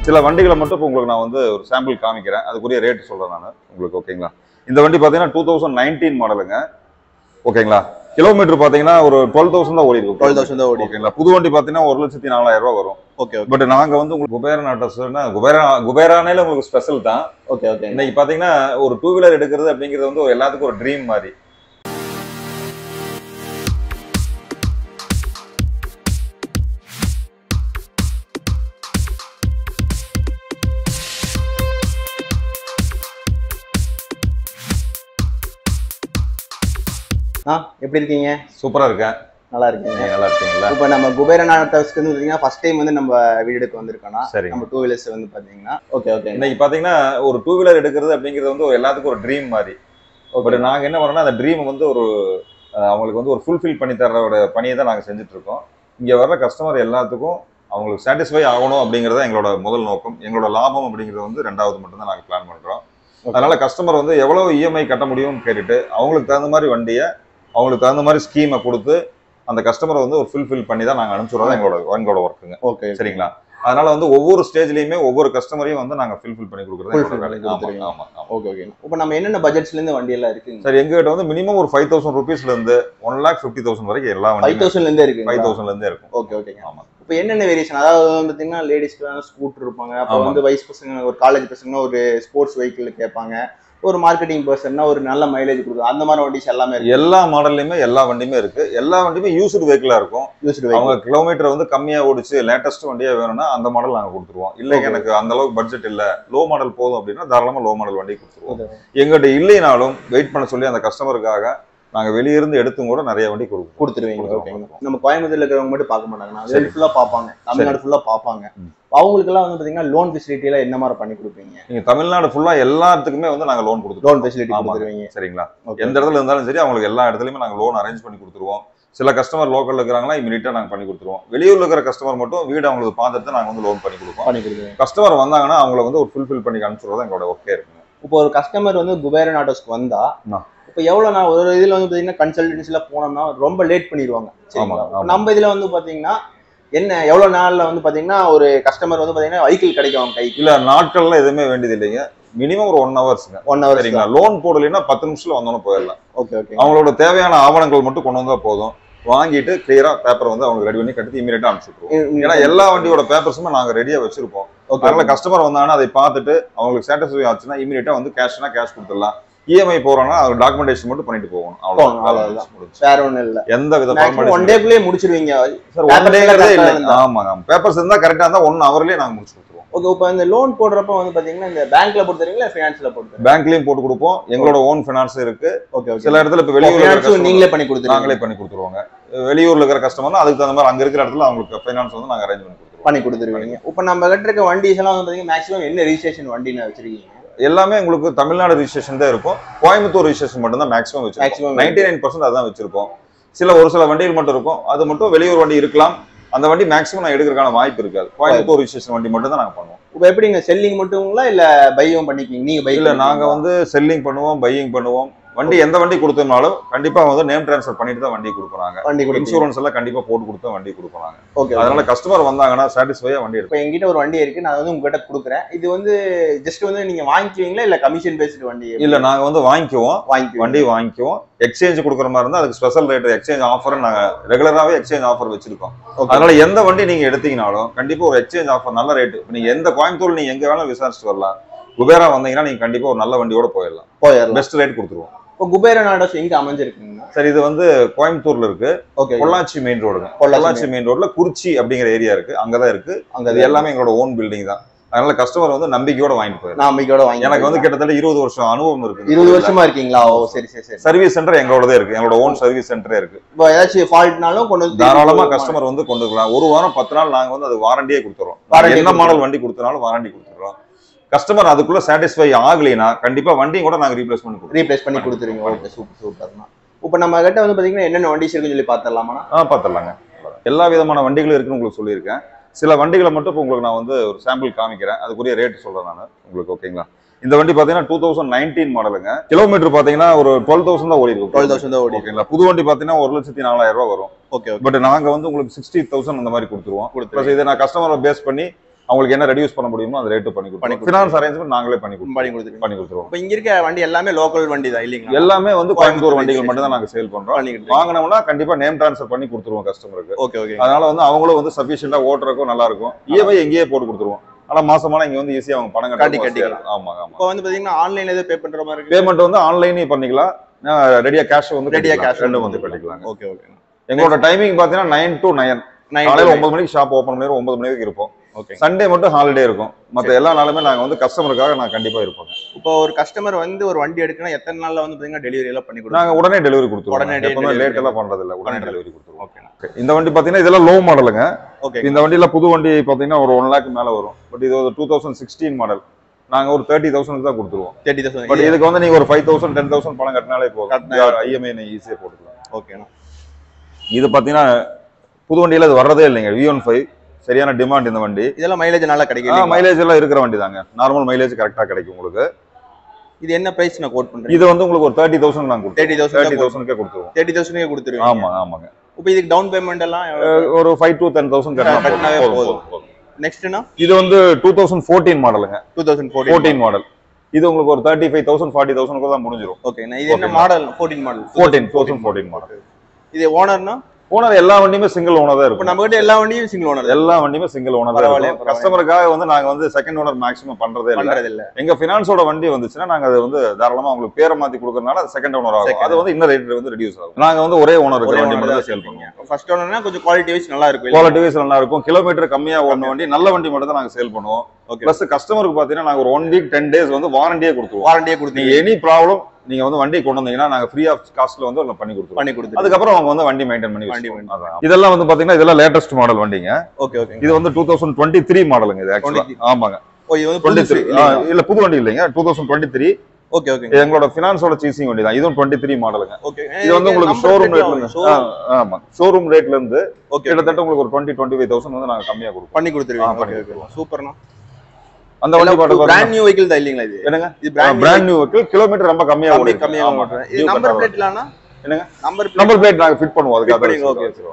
சில வண்டிகளை மட்டும் இப்போ உங்களுக்கு நான் வந்து ஒரு சாம்பிள் காமிக்கிறேன் அதுக்குரிய ரேட் சொல்றேன் நான் உங்களுக்கு ஓகேங்களா இந்த வண்டி பார்த்தீங்கன்னா டூ தௌசண்ட் நைன்டீன் மாடலுங்க ஓகேங்களா கிலோமீட்டர் பார்த்தீங்கன்னா ஒரு டுவெல் தௌசண்ட் தான் ஓடி இருக்கும் டுவெல் தௌசண்ட் தான் ஓடி ஓகேங்களா புது வண்டி பார்த்தீங்கன்னா ஒரு லட்சத்தி நாலாயிரம் ரூபாய் வரும் ஓகே ஓகே பட் நாங்க வந்து உங்களுக்கு குபேரன் ஆட்டோஸ்னா குபேரா குபேரானேல உங்களுக்கு ஸ்பெஷல் தான் ஓகே ஓகே இன்னைக்கு பாத்தீங்கன்னா ஒரு டூ வீலர் எடுக்கிறது அப்படிங்கிறது வந்து ஒரு எல்லாத்துக்கும் ஒரு ட்ரீம் மாதிரி ஆ எப்படி இருக்கீங்க சூப்பரா இருக்கேன் நல்லா இருக்கீங்க நீங்க நல்லா இருக்கீங்களா இப்போ நம்ம குபேரன் ஆட்டோஸ்க்கு வந்து பார்த்தீங்கன்னா ஃபர்ஸ்ட் டைம் வந்து நம்ம வீடுக்கு வந்திருக்கோம்னா சரி நம்ம டூ வீலர்ஸ் வந்து பார்த்தீங்கன்னா ஓகே ஓகே இன்னைக்கு பாத்தீங்கன்னா ஒரு டூ வீலர் எடுக்கிறது அப்படிங்கிறது வந்து ஒரு எல்லாத்துக்கும் ஒரு ட்ரீம் மாதிரி பட் நாங்க என்ன பண்ணோம்னா அந்த ட்ரீம் வந்து ஒரு அஹ், அவங்களுக்கு வந்து ஒரு ஃபுல்ஃபில் பண்ணி தர்றோட பணியை தான் நாங்க செஞ்சுட்டு இருக்கோம் இங்க வர்ற கஸ்டமர் எல்லாத்துக்கும் அவங்களுக்கு சாட்டிஸ்ஃபை ஆகணும் அப்படிங்கறது எங்களோட முதல் நோக்கம் எங்களோட லாபம் அப்படிங்கிறது வந்து ரெண்டாவது மட்டும் தான் நாங்க பிளான் பண்றோம் அதனால கஸ்டமர் வந்து எவ்வளவு இஎம்ஐ கட்ட முடியும்னு கேட்டுட்டு அவங்களுக்கு தகுந்த மாதிரி வண்டியை அவங்களுக்கு தகுந்த மாதிரி ஸ்கீமை கொடுத்து அந்த கஸ்டமரை வந்து ஒரு ஃபுல்ஃபில் பண்ணி தான் நாங்க அனுப்பிச்சுடுறோம் எங்களோட எங்களோட ஒர்க்குங்க ஓகே சரிங்களா அதனால வந்து ஒவ்வொரு ஸ்டேஜ்லயுமே ஒவ்வொரு கஸ்டமரையும் வந்து நாங்க ஃபில்ஃபில் பண்ணி கொடுக்குறது Fulfill எங்களோட வேலை. பண்ணி கொடுத்துருவீங்க. ஆமா, ஆமா, ஆமா. ஓகே ஓகே இப்போ நம்ம என்னென்ன பட்ஜெட்ஸ்ல இருந்து வண்டி எல்லாம் இருக்குங்க சரி எங்ககிட்ட வந்து மினிமம் ஒரு ஃபைவ் தௌசண்ட் ருபீஸ்ல இருந்து ஒன் லேக் ஃபிஃப்டி தௌசண்ட் வரைக்கும் எல்லா ஃபைவ் வண்டியும் தௌசண்ட்ல இருந்தே இருக்கு ஃபைவ் தௌசண்ட்ல இருந்தே இருக்கும் ஓகே ஓகேங்க ஆமா இப்போ என்னென்ன வேரியேஷன் அதாவது வந்து பார்த்தீங்கன்னா லேடிஸ்க்கு ஸ்கூட்டர் இருப்பாங்க அப்போ ஆமா. வந்து வயசு பசங்க ஒரு காலேஜ் பசங்க ஒரு ஸ்போர்ட்ஸ் வெஹிக்கிள் கேட்பாங்க ஒரு மார்க்கெட்டிங் பர்சன்னா ஒரு நல்ல மைலேஜ் கொடுக்கும் அந்த மாதிரி வண்டிஸ் எல்லாமே இருக்கு எல்லா மாடல்லையுமே எல்லா வண்டியுமே இருக்கு எல்லா வண்டியுமே யூஸ்டு வெஹிக்கிளா இருக்கும் யூஸ்டு அவங்க கிலோமீட்டர் வந்து கம்மியா ஓடிச்சு லேட்டஸ்ட் வண்டியா வேணும்னா அந்த மாடல் நாங்க கொடுத்துருவோம் இல்ல Okay. எனக்கு அந்த அளவுக்கு பட்ஜெட் இல்ல லோ மாடல் போதும் அப்படின்னா தாராளமா லோ மாடல் வண்டி கொடுத்துருவோம் Okay. எங்கிட்ட இல்லைனாலும் வெயிட் பண்ண சொல்லி அந்த கஸ்டமருக்காக நாங்க வெளியிருந்து எடுத்தும் கூட நிறைய வண்டி கொடுப்போம் கொடுத்துருவீங்க கொடுத்துருவோம். ஓகேங்க நம்ம கோயம்புத்தூர்ல இருக்கிறவங்க மட்டும் பார்க்க மாட்டாங்க சரி. வேர்ல்டு ஃபுல்லா பார்ப்பாங்க தமிழ்நாடு ஃபுல்லா பார்ப்பாங்க ம். அவங்களுக்கெல்லாம் வந்து பாத்தீங்கன்னா லோன் ஃபெசிலிட்டி எல்லாம் என்ன மாதிரி பண்ணி கொடுப்பீங்க நீங்க தமிழ்நாடு ஃபுல்லா எல்லாத்துக்குமே வந்து நாங்க லோன் கொடுத்துருவோம் லோன் ஃபெசிலிட்டி ஆமாங்க. கொடுத்துருவீங்க சரிங்களா Okay. எந்த இடத்துல இருந்தாலும் சரி அவங்களுக்கு எல்லா இடத்துலயுமே நாங்க லோன் அரேஞ்ச் பண்ணி கொடுத்துருவோம் சில கஸ்டமர் லோக்கல்ல இருக்கிறாங்களா இமீடியட்டா நாங்க பண்ணி கொடுத்துருவோம் வெளியூர்ல இருக்கிற கஸ்டமர் மட்டும் வீடு அவங்களுக்கு பார்த்துட்டு நாங்க வந்து லோன் பண்ணி கொடுப்போம் பண்ணி கொடுத்துருவீங்க கஸ்டமர் வந்தாங்கன்னா அவங்கள வந்து ஒரு ஃபுல்ஃபில் பண்ணி அனுப்பிச்சுறது எங்களோட ஒர்க்கே இருக்குங்க இப்போ ஒரு கஸ்டமர் வந்து குபேரன் ஆட்டோஸ்க்கு வந்தா ஆ. இப்போ எவ்வளவு நான் ஒரு இதுல வந்து பாத்தீங்கன்னா கன்சல்டன்சில போனோம்னா ரொம்ப லேட் பண்ணிடுவாங்க சரிங்களா? ஆமா, ஆமா. நம்ம இதுல வந்து பாத்தீங்கன்னா என்ன எவ்வளவு நாள்ல வந்து பாத்தீங்கன்னா ஒரு கஸ்டமர் வந்து பாத்தீங்கன்னா வெஹிக்கிள் கிடைக்கும் அவங்க கைக்கு இல்ல நாட்கள்ல எதுவுமே வேண்டியது இல்லைங்க மினிமம் ஒரு ஒன் ஹவர்ஸ்ங்க ஒன் ஹவர் சரிங்களா லோன் போடலைன்னா பத்து நிமிஷத்துல வந்தோன்னு போயிடலாம் ஓகே ஓகே அவங்களோட தேவையான ஆவணங்கள் மட்டும் கொண்டு வந்தா போதும் வாங்கிட்டு கிளியரா பேப்பர் வந்து அவங்க ரெடி பண்ணி கட்டி இமீடியட்டா அனுப்பிச்சுட்டுருவோம் ஏன்னா எல்லா வண்டியோட பேப்பர்ஸுமே நாங்க ரெடியா வச்சிருப்போம் ஓகே அதனால கஸ்டமர் வந்தாங்கன்னா அதை பார்த்துட்டு அவங்களுக்கு சாட்டிஸ்ஃபை ஆச்சுன்னா இமீடியட்டா வந்து கேஷ்னா கேஷ் கொடுத்துடலாம் இஎம்ஐ போறோம்னா அது டாக்குமெண்டேஷன் மட்டும் பண்ணிட்டு போகணும் போகணும், அவ்வளவுதான். முடிஞ்சு. வேற ஒண்ணும் இல்ல எந்த வித மேக்ஸிமம் ஒன் டேக்குள்ளேயே முடிச்சிருவீங்க சார் Papers ஒன் டேங்கிறதே எல்லாம் இல்லை correct ஆ ஆமாங்க பேப்பர்ஸ் இருந்தா கரெக்டா இருந்தா ஒன் ஹவர்லயே நாங்க முடிச்சு கொடுத்துருவோம் ஓகே இப்போ இந்த லோன் போடுறப்ப வந்து பாத்தீங்கன்னா இந்த பேங்க்ல போட்டு தருவீங்களா ஃபினான்ஸ்ல போட்டு தருவீங்களா பேங்க்லயும் போட்டு கொடுப்போம் எங்களோட ஓன் ஃபினான்ஸ் இருக்கு ஓகே ஓகே சில இடத்துல இப்ப வெளியூர்ல இருக்கிற ஃபினான்ஸும் customer- நீங்களே பண்ணி கொடுத்துருவீங்க நாங்களே பண்ணி கொடுத்துருவாங்க வெளியூர்ல இருக்கிற கஸ்டமர்னா அதுக்கு தகுந்த மாதிரி அங்க இருக்கிற இடத்துல அவங்களுக்கு ஃபைனான்ஸ் வந்து நாங்க அரேஞ்ச் பண்ணி கொடுத்துருவோம் பண்ணி கொடுத்துருவீங்க இப்போ நம்ம கிட்ட இருக்க வண்டிஸ் எல்லாம் வந்து பாத்தீங்கன்னா மேக்ஸிமம் என்ன ரிஜிஸ்ட்ரேஷன் வண்டின்னு வச்சிருக்கீங்க எல்லாமே உங்களுக்கு தமிழ்நாடு ரிஜிஸ்ட்ரேஷன் தான் இருக்கும் கோயம்புத்தூர் ரிஜிஸ்ட்ரேஷன் மட்டும் தான் மேக்ஸிமம் வச்சிருக்கோம் Maximum நைன்டி நைன் பர்சன்ட் அதான் வச்சிருக்கோம் சில ஒரு சில வண்டிகள் மட்டும் இருக்கும் அது மட்டும் வெளியூர் வண்டி இருக்கலாம் அந்த வண்டி மேக்ஸிமம் நான் எடுக்கிறதுக்கான வாய்ப்பு இருக்காது கோயம்புத்தூர் ரிஜிஸ்ட்ரேஷன் வண்டி மட்டும் தான் நாங்க பண்ணுவோம் இப்போ எப்படிங்க செல்லிங் மட்டுங்களா இல்ல பையும் பண்ணிப்பீங்க நீங்க பை இல்ல நாங்க வந்து செல்லிங் பண்ணுவோம் பையிங் பண்ணுவோம் வண்டி எந்த வண்டி கொடுத்தோம்னாலும் கண்டிப்பா வந்து நேம் ட்ரான்ஸ்ஃபர் பண்ணிட்டு தான் வண்டி கொடுக்குறாங்க வண்டி கொடுப்பீங்க இன்சூரன்ஸ் எல்லாம் கண்டிப்பா போட்டு கொடுத்து தான் வண்டி கொடுக்குறாங்க ஓகே அதனால கஸ்டமர் வந்தாங்கன்னா சாட்டிஸ்ஃபையா வண்டி எடுப்போம் இப்போ என்கிட்ட ஒரு வண்டி இருக்கு நான் வந்து உங்ககிட்ட கொடுக்குறேன் இது வந்து ஜஸ்ட் வந்து நீங்க வாங்கிக்குவீங்களா இல்ல கமிஷன் பேஸ்டு வண்டி இல்ல நாங்க வந்து வாங்கிக்குவோம் வாங்கிக்குவீங்க வண்டி வாங்கிக்குவோம் எக்ஸ்சேஞ்ச் கொடுக்குற மாதிரி இருந்தா அதுக்கு ஸ்பெஷல் ரேட் எக்ஸ்சேஞ்ச் ஆஃபர் நாங்க ரெகுலராகவே எக்ஸ்சேஞ்ச் ஆஃபர் வச்சிருக்கோம் ஓகே அதனால எந்த வண்டி நீங்க எடுத்தீங்கனாலும் கண்டிப்பா ஒரு எக்ஸ்சேஞ்ச் ஆஃபர் நல்ல ரேட் நீங்க எந்த கோயம்புத்தூர் நீங்க எங்க வேணாலும் விசாரிச்சுட்டு வரலாம் குபேரா வந்தீங்கன்னா நீங்க கண்டிப்பா ஒரு நல்ல வண்டியோட போயிடலாம் போயிடலாம் பெஸ்ட் ரேட் கொடுத்துருவோம் இப்போ குபேரன் ஆட்டோஸ் எங்க அமைஞ்சிருக்குங்க சரி இது வந்து கோயம்புத்தூர்ல இருக்கு ஓகே பொள்ளாச்சி மெயின் ரோடுங்க பொள்ளாச்சி பொள்ளாச்சி மெயின் ரோட்ல குறிச்சி அப்படிங்கிற ஏரியா இருக்கு அங்கதான் இருக்கு அங்க அது எல்லாமே எங்களோட ஓன் பில்டிங் தான் அதனால கஸ்டமர் வந்து நம்பிக்கையோட வாங்கிட்டு போயிடும் நான் அம்மிக்கோட வாங்கி எனக்கு வந்து கிட்டத்தட்ட இருபது வருஷம் அனுபவம் இருக்கு இருபது வருஷமா இருக்கீங்களா ஓ சரி சரி சரி சர்வீஸ் சென்டர் எங்களோடதே இருக்கு எங்களோட ஓன் சர்வீஸ் சென்டரே இருக்கு இப்போ ஏதாச்சும் ஃபால்ட்னாலும் கொண்டு வந்து தாராளமா கஸ்டமர் வந்து கொண்டு வரலாம் ஒரு வாரம் பத்து நாள் நாங்க வந்து அது வாரண்டியே கொடுத்துறோம் Warranty என்ன மாடல் வண்டி கொடுத்தனாலும் வாரண்டி கொடுத்துறோம் கஸ்டமர் அதுக்குள்ள சாட்டிஸ்ஃபை ஆகலைன்னா கண்டிப்பா வண்டியும் கூட நாங்க ரீப்ளேஸ் பண்ணி கொடுப்போம் ரீப்ளேஸ் பண்ணி கொடுத்துருவீங்க ஓகே சூப்பர் சூப்பர்ண்ணா இப்போ நம்ம கிட்ட வந்து பாத்தீங்கன்னா என்னென்ன வண்டிஸ் இருக்குன்னு சொல்லி பார்த்துடலாமா ஆ பார்த்துடலாங்க எல்லா விதமான வண்டிகளும் இருக்குன்னு உங்களுக்கு சொல்லியிருக்கேன் சில வண்டிகளை மட்டும் இப்போ உங்களுக்கு நான் வந்து ஒரு சாம்பிள் காமிக்கிறேன் அதுக்குரிய ரேட் சொல்றேன் நான் உங்களுக்கு ஓகேங்களா இந்த வண்டி பாத்தீங்கன்னா டூ தௌசண்ட் நைன்டீன் மாடலுங்க கிலோமீட்டர் பாத்தீங்கன்னா ஒரு டுவெல் தௌசண்ட் தான் ஓடி இருக்கும் டுவெல் தௌசண்ட் தான் ஓடி ஓகேங்களா புது வண்டி பாத்தீங்கன்னா ஒரு லட்சத்தி நாலாயிரம் ரூபாய் வரும் ஓகே ஓகே பட் நாங்க வந்து உங்களுக்கு சிக்ஸ்டி தௌசண்ட் அந்த மாதிரி கொடுத்துருவோம் கொடுத்துருவீங்க. ப்ளஸ் இதை நான் கஸ்டமரை பேஸ் பண்ணி அவங்களுக்கு என்ன ரெடியூஸ் பண்ண முடியுமோ அந்த ரேட்டு பண்ணி பண்ணி கொடுப்போம் ஃபினான்ஸ் அரேஞ்ச்மெண்ட் நாங்களே பண்ணி கொடுப்போம் பண்ணி கொடுத்துருங்க பண்ணி கொடுத்துருவோம் இப்போ இங்க இருக்க வண்டி எல்லாமே லோக்கல் வண்டி தான் இல்லைங்களா எல்லாமே வந்து கோயம்புத்தூர் கோயம்புத்தூர் வண்டிகள் மட்டும் தான் நாங்க சேல் பண்றோம் பண்ணிக்கிட்டு வாங்கினோம்னா கண்டிப்பா நேம் ட்ரான்ஸ்ஃபர் பண்ணி கொடுத்துருவோம் கஸ்டமருக்கு ஓகே ஓகே அதனால வந்து அவங்களும் வந்து சஃபிஷியண்டா ஓட்டுறதுக்கும் நல்லா இருக்கும் இஎம்ஐ எங்கேயே போட்டு கொடுத்துருவோம் ஆனா மாசமான இங்க வந்து ஈஸியா அவங்க பணம் காட்டி கட்டி கட்டிக்கலாம். ஆமா ஆமா இப்போ வந்து பாத்தீங்கன்னா ஆன்லைன்ல எதுவும் பே பண்ற மாதிரி இருக்கு பேமெண்ட் வந்து ஆன்லைனே பண்ணிக்கலாம் ரெடியா கேஷ் வந்து ரெடியா கட்டிக்கலாம். கேஷ் ரெண்டும் வந்து பண்ணிக்கலாம் ஓகே ஓகே எங்களோட டைமிங் பாத்தீங்கன்னா நைன் டு நைன் காலையில நைன் ஒன்பது மணிக்கு ஷாப் ஓப்பன் பண்ணிடுவோம் ஒன்பது மணிக்கு இருப்போம் ஓகே சண்டே மட்டும் ஹாலிடே இருக்கும் மத்த எல்லா நாளுமே நாங்க வந்து கஸ்டமருக்காக நான் கண்டிப்பா இருப்போம் இப்போ ஒரு கஸ்டமர் வந்து ஒரு வண்டி எடுக்கணும் எத்தனை நாள்ல வந்து பாத்தீங்கன்னா டெலிவரி எல்லாம் பண்ணி கொடுங்க நாங்க உடனே டெலிவரி கொடுத்துருவோம் உடனே எப்பவுமே delivery லேட் எல்லாம் பண்றது இல்ல உடனே உடனே டெலிவரி கொடுத்துருவோம் ஓகே Okay. இந்த வண்டி பாத்தீங்கன்னா இதெல்லாம் லோ மாடலுங்க ஓகே இந்த வண்டியில புது வண்டி பாத்தீங்கன்னா ஒரு ஒன் லேக் மேல வரும் பட் இது ஒரு டூ தௌசண்ட் சிக்ஸ்டீன் மாடல் நாங்க ஒரு தேர்ட்டி தௌசண்ட் தான் கொடுத்துருவோம் தேர்ட்டி பட் தௌசண்ட் இதுக்கு வந்து நீங்க ஒரு ஃபைவ் தௌசண்ட் டென் தௌசண்ட் பணம் கட்டினாலே போதும் கட்டினா ஐஎம்ஐ நீங்க ஈஸியா போட்டுக்கலாம் ஓகேண்ணா இது பாத்தீங்கன்னா புது வண்டியில இது வர்றதே இல்லைங்க வி ஒன் ஃபைவ் சரியான டிமாண்ட் இந்த வண்டி இதெல்லாம் மைலேஜ் நல்லா கிடைக்கும் மைலேஜ் எல்லாம் இருக்கிற வண்டி தாங்க நார்மல் மைலேஜ் கரெக்டா கிடைக்கும் உங்களுக்கு இது என்ன பிரைஸ் நான் கோட் பண்றேன் இது வந்து உங்களுக்கு ஒரு தேர்ட்டி தௌசண்ட் நாங்க தேர்ட்டி தேர்ட்டி தௌசண்ட் தௌசண்ட்க்கே கொடுத்துருவோம் தேர்ட்டி தௌசண்ட்கே கொடுத்துருவீங்க ஆமா ஆமாங்க இப்போ இதுக்கு டவுன் பேமெண்ட் எல்லாம் அஹ் ஒரு ஃபைவ் டு டென் தௌசண்ட் கட்டினாவே போதும் போதும். போதும். நெக்ஸ்ட்னா இது வந்து டூ தௌசண்ட் ஃபோர்டீன் மாடலுங்க two thousand fourteen fourteen model இது உங்களுக்கு ஒரு thirty five thousand forty thousand தான் முடிஞ்சிடும் ஓகே இது என்ன Okay. Model fourteen model fourteen thousand fourteen model இது ஓனர்னா ஓனர் எல்லா வண்டியுமே சிங்கிள் ஓனர் தான் இப்போ இருக்கும் நம்ம கிட்ட எல்லா வண்டியும் சிங்கிள் ஓனர் எல்லா வண்டியுமே சிங்கிள் ஓனர் தான் பரவாயில்ல, இருக்கும் பரவாயில்ல. கஸ்டமருக்காக வந்து நாங்க வந்து செகண்ட் ஓனர் மேக்ஸிமம் பண்றதே இல்லை பண்றது இல்ல எங்க பினான்ஸோட வண்டி வந்துச்சுன்னா நாங்க அதை வந்து தாராளமா உங்களுக்கு பேரை மாத்தி கொடுக்கறதுனால அது செகண்ட் ஓனர் ஆகும் Second. அது வந்து இன்னும் ரேட் வந்து ரெடியூஸ் ஆகும் நாங்க வந்து ஒரே ஓனர் இருக்கிற ஒரே வண்டி owner மட்டும் தான் தான் சேல் பண்ணுவோம் ஃபர்ஸ்ட் ஓனர்னா கொஞ்சம் குவாலிட்டி வைஸ் நல்லா இருக்கும் குவாலிட்டி வைஸ் நல்லா இருக்கும் கிலோமீட்டர் கம்மியா ஓடின வண்டி நல்ல வண்டி மட்டும் தான் நாங்க சேல் பண்ணுவோம் ஓகே பிளஸ் கஸ்டமருக்கு பாத்தீங்கன்னா நாங்க ஒரு ஒன் வீக் டென் டேஸ் வந்து வாரண்டியே கொடுத்துருவோம் வாரண்டியே நீங்க கொடுத்தீங்க எனி ப்ராப்ளம் நீங்க வந்து வண்டி கொண்டு வந்தீங்கன்னா நாங்க ஃப்ரீ ஆஃப் காஸ்ட்ல வந்து உங்களுக்கு பண்ணி கொடுத்துருவோம் பண்ணி கொடுத்துருங்க அதுக்கப்புறம் அவங்க வந்து வண்டி மெயின்டைன் பண்ணி வண்டி வண்டி அதான் இதெல்லாம் வந்து பாத்தீங்கன்னா இதெல்லாம் லேட்டஸ்ட் மாடல் வண்டிங்க ஓகே ஓகே இது வந்து டூ தௌசண்ட் டுவெண்ட்டி த்ரீ மாடலுங்க இது ஆக்சுவலா 23. ஆமாங்க ஓ இது வந்து டுவெண்ட்டி த்ரீ புதுசு இல்ல புது வண்டி இல்லைங்க two thousand twenty three okay okay எங்களோட பினான்ஸோட சீசிங் வண்டி தான் இதுவும் டுவெண்ட்டி த்ரீ மாடலுங்க ஓகே இது வந்து உங்களுக்கு ஷோரூம் ரேட்ல இருந்து ஆ, ஆமா ஷோரூம் ரேட்ல இருந்து ஓகே கிட்டத்தட்ட உங்களுக்கு ஒரு டுவெண்ட்டி டுவெண்ட்டி ஃபைவ் தௌசண்ட் வந்து நாங்க கம்மியா கொடுப்போம் பண்ணி கொடுத்துருவீங்க ஆ, பண்ணி ஓகே ஓகே சூப்பர்ண்ணா அந்த வண்டி பாட்டு பிராண்ட் நியூ வெஹிக்கிள் தான் இல்லீங்களா இது என்னங்க இது brand brand new vehicle kilometre ரொம்ப கம்மியா கம்மி ஓடி கம்மியா ஓட்டுறேன் இது நம்பர் பிளேட்லாம்னா என்னங்க? நம்பர் பிளேட் நம்பர் பிளேட் நாங்க ஃபிட் பண்ணுவோம் Fit பண்ணி, அதுக்காக okay. வச்சிருவோம்.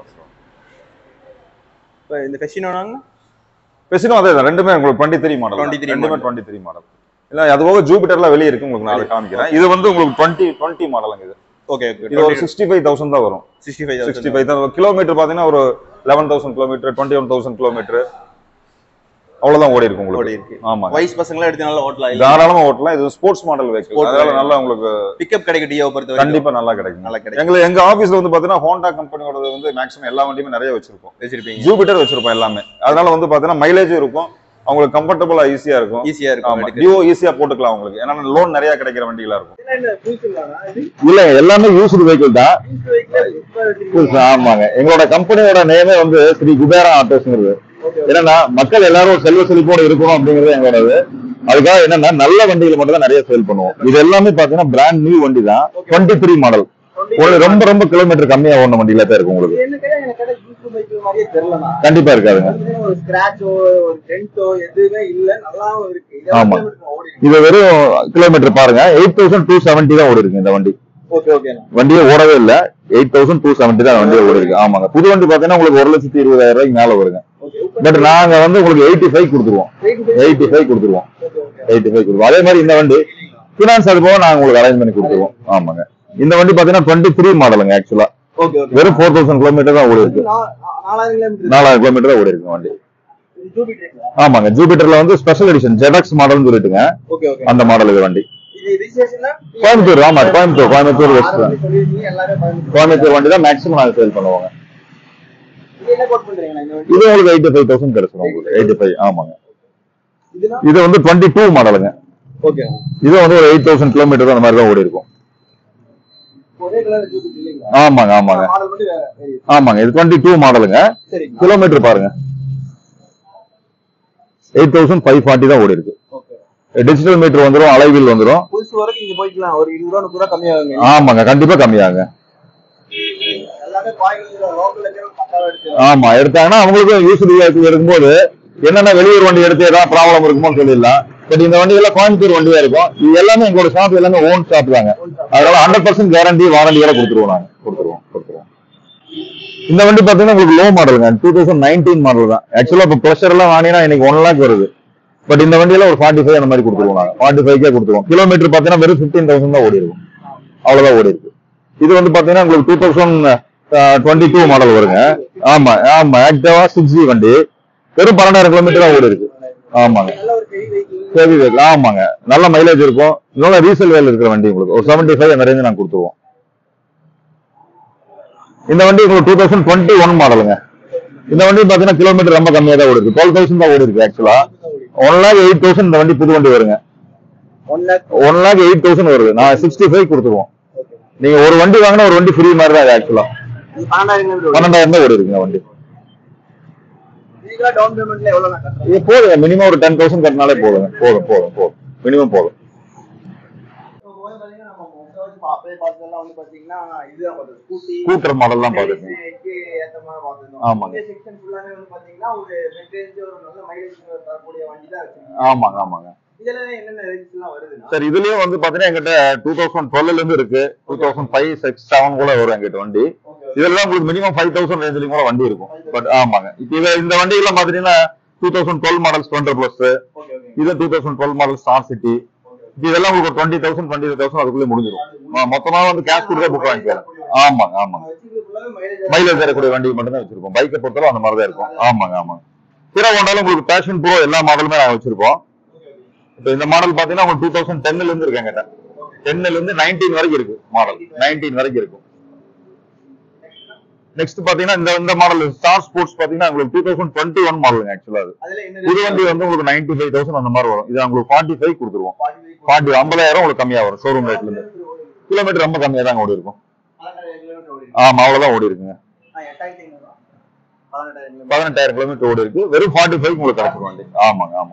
இப்போ இந்த ஃபெஷினோனாங்க பெசினோ அதே தான் ரெண்டுமே உங்களுக்கு டுவெண்ட்டி த்ரீ மாடல் 23 ரெண்டுமே model. டுவெண்ட்டி த்ரீ மாடல் இல்ல அது போக ஜூபிட்டர்ல வெளியே இருக்கு உங்களுக்கு நான் அதை காமிக்கிறேன் இது வந்து உங்களுக்கு டுவெண்ட்டி டுவெண்ட்டி மாடலுங்க இது ஓகே இது ஒரு சிக்ஸ்டி ஃபைவ் தௌசண்ட் தான் வரும் சிக்ஸ்டி ஃபைவ் சிக்ஸ்டி ஃபைவ் தான் கிலோமீட்டர் பாத்தீங்கன்னா ஒரு eleven thousand kilometre twenty one thousand kilometre அவ்வளவுதான் ஓடி இருக்கும் ஓடி உங்களுக்கு இருக்கு ஆமாங்க வயசு பசங்களாம் எடுத்து நல்லா ஓட்டலாம் இல்ல தாராளமா ஓட்டலாம் இது ஸ்போர்ட்ஸ் மாடல் வெஹிக்கிள் Sport அதனால vehicle. நல்லா உங்களுக்கு பிக்கப் கிடைக்கும் டியோ பொறுத்த வரைக்கும் கண்டிப்பா நல்லா கிடைக்கும் நல்லா கிடைக்கும் எங்க எங்க ஆபீஸ்ல வந்து பாத்தீங்கன்னா ஹோண்டா கம்பெனியோட வந்து மேக்ஸிமம் எல்லா வண்டியுமே நிறைய வச்சிருப்போம் வச்சிருப்பீங்க ஜூபிட்டர் வச்சிருப்போம் எல்லாமே அதனால வந்து பாத்தீங்கன்னா மைலேஜும் இருக்கும் அவங்களுக்கு கம்ஃபர்டபுளா ஈஸியா இருக்கும் ஈஸியா இருக்கும் ஆமா எடுக்க. டியோ ஈஸியா போட்டுக்கலாம் உங்களுக்கு ஏன்னா லோன் நிறைய கிடைக்கிற வண்டிகளா இருக்கும் என்ன புதுசுங்களாண்ணா? இது இல்ல எல்லாமே யூஸ்டு வெஹிக்கிள் தான் புதுசு vehicle இப்ப வச்சிருக்கீங்க. ஆமாங்க எங்களோட கம்பெனியோட நேமே வந்து ஸ்ரீ குபேரா ஆட்டோஸ்ங்கிறது Okay, okay. என்னன்னா மக்கள் எல்லாரும் செல்வ செழிப்போட இருக்கணும் அப்படிங்கிறது எங்களோடது அதுக்காக என்னன்னா நல்ல வண்டிகளை மட்டும் தான் நிறைய சேல் பண்ணுவோம் இது எல்லாமே பாத்தீங்கன்னா பிராண்ட் நியூ வண்டி தான் டுவெண்ட்டி த்ரீ மாடல் உங்களுக்கு ரொம்ப ரொம்ப கிலோமீட்டர் கம்மியா ஓடின வண்டியில தான் இருக்கும் உங்களுக்கு இது என்ன கடை? எனக்கு கடை used vehicle மாதிரியே தெரியலண்ணா. கண்டிப்பா இருக்காதுங்க அதுலயும் ஒரு scratch ஓ, ஒரு dent ஓ எதுவுமே இல்ல. நல்லாவும் இருக்கு. இது ஆமா. எவ்வளவு kilometer ஓடி இருக்கு? இது வெறும் கிலோமீட்டர் பாருங்க எயிட் தௌசண்ட் டூ செவன்ட்டி தான் ஓடி இருக்கு இந்த வண்டி Okay, okay ண்ணா. வண்டியே ஓடவே இல்ல எயிட் தௌசண்ட் டூ செவன்ட்டி தான் வண்டியே ஓடி இருக்கு ஆமாங்க புது வண்டி பாத்தீங்கன்னா உங்களுக்கு ஒரு லட்சத்தி இருபதாயிரம் ரூபாய்க்கு மேல வருங்க Okay, இப்ப பட் நாங்க வந்து உங்களுக்கு எயிட்டி ஃபைவ் கொடுத்துருவோம் rate base- எயிட்டி ஃபைவ் கொடுத்துருவோம் Okay, okay. எயிட்டி ஃபைவ் கொடுப்போம் அதே மாதிரி இந்த வண்டி ஃபினான்ஸ் அது போக நாங்க உங்களுக்கு அரேஞ்ச் பண்ணி கொடுத்துருவோம் ஆமாங்க இந்த வண்டி பாத்தீங்கன்னா டுவெண்ட்டி த்ரீ மாடலுங்க ஆக்சுவலா Okay, okay. வெறும் ஃபோர் தௌசண்ட் கிலோமீட்டர் தான் ஓடி இருக்கு நா- நா- நாலாயிரம் kilometer. நாலாயிரம் கிலோமீட்டர் தான் ஓடி இருக்கு வண்டி இது Jupiter-ங்களா? ஆமாங்க ஜூபிட்டர்ல வந்து ஸ்பெஷல் எடிஷன் ஜெடாக்ஸ் மாடல்னு சொல்லிட்டுங்க Okay, okay. அந்த மாடல் இது வண்டி இது registration-னா? கோயம்புத்தூர் ஆமா கோயம்புத்தூர் கோயம்புத்தூர் வெஸ்ட் ஆரம்பத்துல சொல்லிருக்கீங்க, எல்லாமே கோயம்புத்தூர். கோயம்புத்தூர் வண்டி தான் மேக்ஸிமம் நாங்க சேல் பண்ணுவாங்க இது என்ன quote பண்றீங்கண்ணா இந்த வண்டி? இது உங்களுக்கு எயிட்டி ஃபைவ் தௌசண்ட் கிடைச்சிடும் உங்களுக்கு எயிட்டி ஃபைவ் ஆமாங்க இதுனா? இது வந்து டுவெண்ட்டி டூ மாடலுங்க Okay ண்ணா. இது வந்து ஒரு எயிட் தௌசண்ட் கிலோமீட்டர் அந்த மாதிரி தான் ஓடி இருக்கும் ஒரே கலர் Jupiter இல்லைங்களா? ஆமாங்க ஆமாங்க மாடல் மட்டும் வேற. சரி. ஆமாங்க இது டுவெண்ட்டி டூ மாடலுங்க சரிங்கண்ணா. கிலோமீட்டர் பாருங்க எயிட் தௌசண்ட் ஃபைவ் ஃபார்ட்டி தான் ஓடி இருக்கு Okay. டிஜிட்டல் மீட்டர் வந்துரும் அலைவில் வந்துரும் புதுசு வரைக்கும் இங்க போய்க்கலாம் ஒரு இருபது ரூபா முப்பது ரூபா கம்மியாகுங்க ஆமாங்க கண்டிப்பா கம்மியாங்க எல்லாமே கோயம்புத்தூர் லோக்கல்ல இருக்கிற பக்காவா எடுத்து ஆமா எடுத்தாங்கன்னா அவங்களுக்கும் யூஸ் வெஹிக்கிள் இருக்கும்போது என்னென்ன வெளியூர் வண்டி எடுத்து ஏதாவது ப்ராப்ளம் இருக்குமோன்னு சொல்லிடலாம் பட் இந்த வண்டி எல்லாம் கோயம்புத்தூர் வண்டியா இருக்கும் இது எல்லாமே எங்களோட ஷாப் எல்லாமே ஓன் ஷாப் தாங்க அதனால ஹண்ட்ரட் பர்சன்ட் கேரண்டி வாரண்டியோட கொடுத்துருவோம் நாங்க கொடுத்துருவோம் கொடுத்துருவோம் இந்த வண்டி பாத்தீங்கன்னா உங்களுக்கு லோ மாடலுங்க டூ தௌசண்ட் நைன்டீன் மாடல் தான் ஆக்சுவலா இப்போ ப்ரெஷர் எல்லாம் வாங்கினா இன்னைக்கு ஒன் லேக் வருது பட் இந்த வண்டியில ஒரு ஃபார்ட்டி ஃபைவ் அந்த மாதிரி கொடுத்துருவோம் நாங்க ஃபார்ட்டி ஃபைவ்க்கே கொடுத்துருவோம் கிலோமீட்டர் பாத்தீங்கன்னா வெறும் ஃபிஃப்டீன் தௌசண்ட் தான் ஓடி இருக்கும் அவ்வளவுதான் ஓடி இருக்கு இது வந்து பாத்தீங்கன்னா உங்களுக்கு two thousand twenty two model வருங்க ஆமா ஆமா ஆக்டிவா சிக்ஸ் ஜி வண்டி வெறும் பன்னெண்டாயிரம் கிலோமீட்டர் தான் ஓடி இருக்கு ஆமாங்க நல்ல ஒரு ஹெவி வெஹிக்கிள் ஹெவி வெஹிக்கிள் ஆமாங்க நல்ல மைலேஜ் இருக்கும் இன்னொரு ரீசேல் வேல் இருக்கிற வண்டி உங்களுக்கு ஒரு செவன்டி ஃபைவ் அந்த ரேஞ்சு நாங்கள் கொடுத்துருவோம் இந்த வண்டி உங்களுக்கு டூ தௌசண்ட் டுவெண்ட்டி ஒன் மாடலுங்க இந்த வண்டி பார்த்தீங்கன்னா கிலோமீட்டர் ரொம்ப கம்மியாக தான் ஓடி இருக்கு டுவெல் தௌசண்ட் தான் ஓடி இருக்கு ஆக்சுவலா ஒன் லேக் எயிட் தௌசண்ட் இந்த வண்டி புது வண்டி வருங்க one lakh one lakh eight thousand வருது நான் சிக்ஸ்டி ஃபைவ் கொடுத்துருவோம் நீங்க ஒரு வண்டி வாங்கினா ஒரு வண்டி ஃப்ரீ மாதிரி தான் ஆக்சுவலா இது பன்னெண்டாயிரம் கிலோமீட்டர் பன்னெண்டாயிரம் தான் ஓடி இருக்குங்க வண்டி இதுக்கெல்லாம் டவுன் பேமெண்ட்ல எவ்வளவு நான் கட்டுறேன் இது போதுங்க மினிமம் ஒரு டென் தௌசண்ட் கட்டினாலே போதுங்க போதும் போதும் போதும் மினிமம் போதும் இப்போ வந்து பாத்தீங்கன்னா நம்ம முக்காவாசி பா- அப்படியே பார்த்ததெல்லாம் வந்து பாத்தீங்கன்னா இதுதான் பார்த்தது ஸ்கூட்டி ஸ்கூட்டர் மாடல் தான் பார்த்துருக்கீங்க ஏத்த மாதிரி பார்த்துருந்தோம் ஆமாங்க. இந்த செக்ஷன் ஃபுல்லாவே வந்து பாத்தீங்கன்னா ஒரு மெட்ரேஜ் ஒரு நல்ல மைலேஜ் தரக்கூடிய வண்டி தான் வச்சிருக்கீங்க ஆமாங்க ஆமாங்க இதுல என்னென்ன ரேஞ்ச் எல்லாம் வருதுன்னா சார் இதுலயும் வந்து பாத்தீங்கன்னா எங்கிட்ட டூ தௌசண்ட் டுவெல்ல இருந்து இருக்கு two thousand five six seven கூட வரும் எங்கிட்ட வண்டி இதுல உங்களுக்கு மினிமம் ஃபைவ் தௌசண்ட் ரேஞ்சிலும் கூட வண்டி இருக்கும் பட் ஆமாங்க இப்போ இது இந்த வண்டி எல்லாம் பாத்தீங்கன்னா two thousand twelve model Splendor Plus okay okay இது two thousand twelve model Star City இதெல்லாம் உங்களுக்கு டுவெண்ட்டி தௌசண்ட் டுவெண்ட்டி தௌசண்ட் அதுக்குள்ளே முடிஞ்சிடும் ஆ, மொத்தமா வந்து கேஷ் கொடுத்தே புக் வாங்கிக்கலாம் ஆமாங்க ஆமாங்க மைலேஜ் மைலேஜ் தரக்கூடிய வண்டி மட்டும் தான் வச்சிருக்கோம் பைக்கை பொறுத்தவரை அந்த மாதிரி தான் இருக்கும் ஆமாங்க ஆமாங்க ஹீரோ ஹோண்டால உங்களுக்கு பேஷன் ப்ரோ எல்லா மாடலுமே நாங்கள் வச்சிருக்கோம் இப்போ இந்த மாடல் பாத்தீங்கன்னா உங்களுக்கு டூ தௌசண்ட் டென்ல இருந்து இருக்கு எங்கிட்ட டென்ல இருந்து நைன்டீன் வரைக்கும் இருக்கு மாடல் நைன்டீன் வரைக்கும் இருக்கும் நெக்ஸ்ட் பாத்தீங்கன்னா இந்த இந்த மாடல் ஸ்டார் ஸ்போர்ட்ஸ் பாத்தீங்கன்னா உங்களுக்கு டூ தௌசண்ட் டுவெண்ட்டி ஒன் மாடலுங்க ஆக்சுவலா அது அதுல என்ன புது வண்டி வந்து உங்களுக்கு நைன்டி ஃபைவ் தௌசண்ட் அந்த மாதிரி வரும் இது உங்களுக்கு ஃபார்ட்டி ஃபைவ் கொடுத்துருவோம் ஃபார்ட்டி ஐம்பதாயிரம் உங்களுக்கு கம்மியா வரும் ஷோரூம் ரேட்ல இருந்து கிலோமீட்டர் ரொம்ப கம்மியா தான் ஓடி இருக்கும் ஆமா அவ்வளவுதான் ஓடி இருக்குங்க பதினெட்டாயிரம் கிலோமீட்டர் ஓடி இருக்கு வெறும் ஃபார்ட்டி ஃபைவ் உங்களுக்கு கிடைச்சிரும் வண்டி ஆமாங்க ஆமா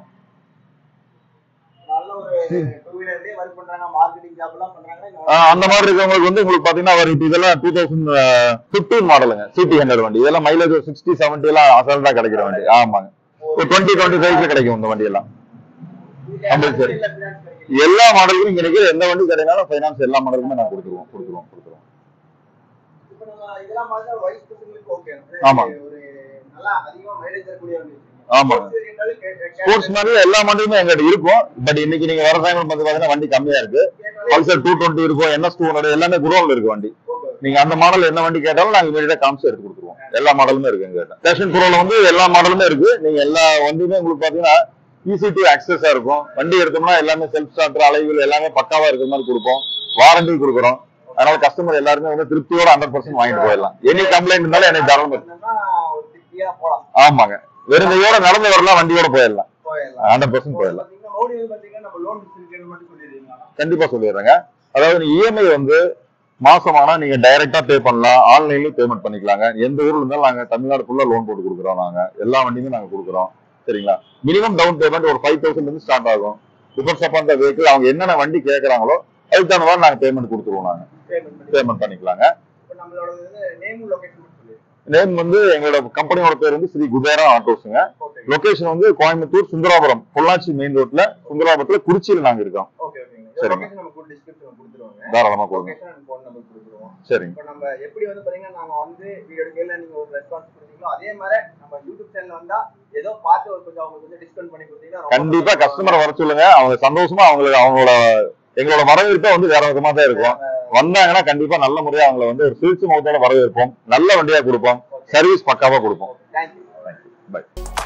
நல்ல ஒரு டூ வீலர்லயே ஒர்க் பண்றாங்க மார்க்கெட்டிங் ஜாப் எல்லாம் பண்றாங்க ஆஹ் அந்த மாதிரி இருக்கவங்களுக்கு வந்து உங்களுக்கு பாத்தீங்கன்னா ஒரு இப்ப இதெல்லாம் டூ தௌசண்ட் பிப்டீன் மாடலுங்க சிடி ஹண்ட்ரட் வண்டி இதெல்லாம் மைலேஜ் சிக்ஸ்டி செவன்டி எல்லாம் அசால்ட்டா கிடைக்கிற வண்டி ஆமாங்க ஒரு டுவெண்ட்டி டுவெண்ட்டி ஃபைவ்ல கிடைக்கும் இந்த வண்டி எல்லாம் கம்பல்சரி எல்லா மாடலுக்கும் இங்க நிக்கிற எந்த வண்டி கிடைனாலும் ஃபைனான்ஸ் எல்லா மாடலுக்குமே நான் கொடுத்துருவோம் கொடுத்துருவோம் கொடுத்துருவோம் இப்போ நம்ம இதெல்லாம் பார்த்தா வயசு பசங்களுக்கு ஓகே ஆமாங்க. ஒரு நல்லா அதிகமா மைலேஜ் தரக்கூடிய வண்டி ஆமாங்க ஸ்போர்ட்ஸ் மாதிரி எல்லா மாடலுமே எங்கிட்ட இருக்கும் பட் இன்னைக்கு நீங்க வர டைம்ல வந்து பாத்தீங்கன்னா வண்டி கம்மியா இருக்கு பல்சர் டூ டுவெண்ட்டி இருக்கும் என்எஸ் டூ ஹண்ட்ரட் எல்லாமே குரோன்ல இருக்கு வண்டி நீங்க அந்த மாடல் என்ன வண்டி கேட்டாலும் நாங்க இமீடியட்டா காமிச்சு எடுத்து கொடுத்துருவோம் எல்லா மாடலுமே இருக்கு எங்கிட்ட பேஷன் ப்ரோல வந்து எல்லா மாடலுமே இருக்கு நீங்க எல்லா வண்டியுமே உங்களுக்கு பாத்தீங்கன்னா ஈஸி டு அக்சஸா இருக்கும் வண்டி எடுத்தோம்னா எல்லாமே செல்ஃப் ஸ்டார்டர் அலைவுகள் எல்லாமே பக்காவா இருக்கிற மாதிரி கொடுப்போம் வாரண்டி கொடுக்குறோம் அதனால கஸ்டமர் எல்லாருமே வந்து திருப்தியோட ஹண்ட்ரட் பர்சன்ட் வாங்கிட்டு போயிடலாம் எனி கம்ப்ளைண்ட் இருந்தாலும் எனக்கு தாராளமா இருக்கு. ஒரு சிட்டியா போலாம் ஆமாங்க வெறுங்கையோட நடந்து வரலாம் வண்டியோட போயிடலாம் போயிடலாம் ஹண்ட்ரட் பர்சன்ட் போயிடலாம் பாத்தீங்கன்னா மோடி வந்து பாத்தீங்கன்னா நம்ம லோன் ஃபெசிலிட்டி மட்டும் சொல்லிடுறீங்களா கண்டிப்பா சொல்லிடுறேங்க அதாவது இஎம்ஐ வந்து மாசமானா நீங்க டைரக்டா பே பண்ணலாம் ஆன்லைன்லயும் பேமெண்ட் பண்ணிக்கலாங்க எந்த ஊர்ல இருந்தாலும் நாங்க தமிழ்நாடு ஃபுல்லா லோன் போட்டு கொடுக்குறோம் நாங்க எல்லா வண்டியுமே நாங்க கொடுக்குறோம் சரிங்களா மினிமம் டவுன் பேமெண்ட் ஒரு ஃபைவ் தௌசண்ட் இருந்து ஸ்டார்ட் ஆகும் டிபெண்ட்ஸ் அப்பான் த வெஹிக்கிள் அவங்க என்னென்ன வண்டி கேட்கறாங்களோ அதுக்கு தகுந்த மாதிரி நாங்க பேமெண்ட் கொடுத்துருவோம் நாங்க பேமெண்ட் பண்ணி பேமெண்ட் பண்ணிக்கலாங்க இப்போ நம்மளோட வந்து நேம் லொகேஷன் மட்டும் சொல்லிடுங்க நேம் வந்து எங்களோட கம்பெனியோட பேர் வந்து ஸ்ரீ குபேரா ஆட்டோஸுங்க ஓகே லொகேஷன் வந்து கோயம்புத்தூர் சுந்தராபுரம் பொள்ளாச்சி மெயின் ரோட்ல சுந்தராபுரத்துல குறிச்சியில நாங்க இருக்கோம் ஓகே ஓகேங்க சரிங்க. லொகேஷன் நம்ம கூட டிஸ்கிரிப்ஷன் கொடுத்துருவாங்க தாராளமா கொடுங்க லொகேஷன் அண்ட் ஃபோன் நம்பர் கொடுத்துருவோம் சரிங்க இப்போ நம்ம எப்படி வந்து பாத்தீங்கன்னா நாங்க வந்து வீடியோ எடுக்கையில நீங்க ஒரு ரெஸ்பான்ஸ் கொடுத்தீங்களோ அதே மாதிரி நம்ம யூடியூப் சேனல் வந்தா ஏதோ பார்த்து ஒரு கொஞ்சம் அவங்க கொஞ்சம் டிஸ்கவுண்ட் பண்ணி கொடுத்தீங்கன்னா ரொம்ப கண்டிப்பா சந்தோஷமா கஸ்டமரை வர சொல்லுங்க அவங்க சந்தோஷமா அவங்களுக்கு அவங்களோட எங்களோட வரவேற்பே வந்து வேற விதமா தான் இருக்கும் வந்தாங்கன்னா கண்டிப்பா நல்ல முறையா அவங்கள வந்து ஒரு சிரிச்சு முகத்தோட வரவேற்போம் நல்ல வண்டியா கொடுப்போம் சர்வீஸ் பக்காவா கொடுப்போம் தேங்க்யூ பை